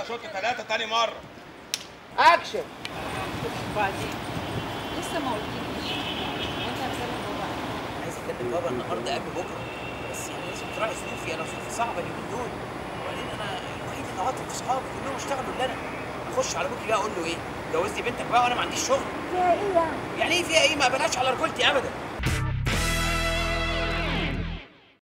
شوط ثلاثه تاني مره اكشن وبعدين لسه ما قلتليش وانت هتكلم بابا عايز اكلم بابا النهارده قبل بكره بس يعني لازم تراعي ظروفي انا ظروفي صعبه اليومين دول وبعدين انا الوحيد اللي عاطل في صحابي كلهم اشتغلوا اللي انا اخش على ابوكي بقى اقول له ايه جوزني بنتك بقى وانا ما عنديش شغل فيها ايه يعني؟ يعني ايه فيها ايه ما بلاش على رجولتي ابدا